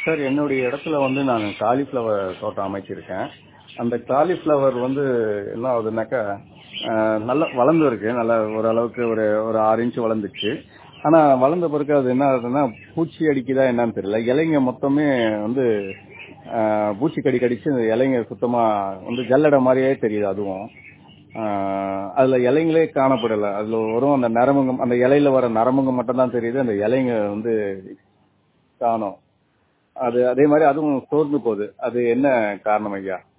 sir என்னுடைய இடத்துல வந்து நான் காலிஃப்ளவர் தோட்டம் அமைச்சிருக்கேன் அந்த காலிஃப்ளவர் வந்து என்ன ஆகுதுன்னாக்கா அஹ், நல்லா வளர்ந்து இருக்கு நல்லா ஓரளவுக்கு ஒரு ஒரு ஆறு இன்ச் வளர்ந்துச்சு ஆனா வளர்ந்த பிறகு அது என்ன ஆகுதுன்னா பூச்சி அடிக்குதா என்னன்னு தெரியல இலைங்க மொத்தமே வந்து அஹ், பூச்சி கடி கடிச்சு இந்த இலைங்க சுத்தமா வந்து ஜல்லடை மாதிரியே தெரியுது அதுவும் ஆஹ் அதுல இலைங்களே காணப்படல அதுல வரும் அந்த நரம்புங்க அந்த இலையில வர நரம்புங்க மட்டும் தான் தெரியுது அந்த இலைங்க வந்து காணோம் அது அதே மாதிரி அதுவும் சோர்ந்து போகுது அது என்ன காரணம் ஐயா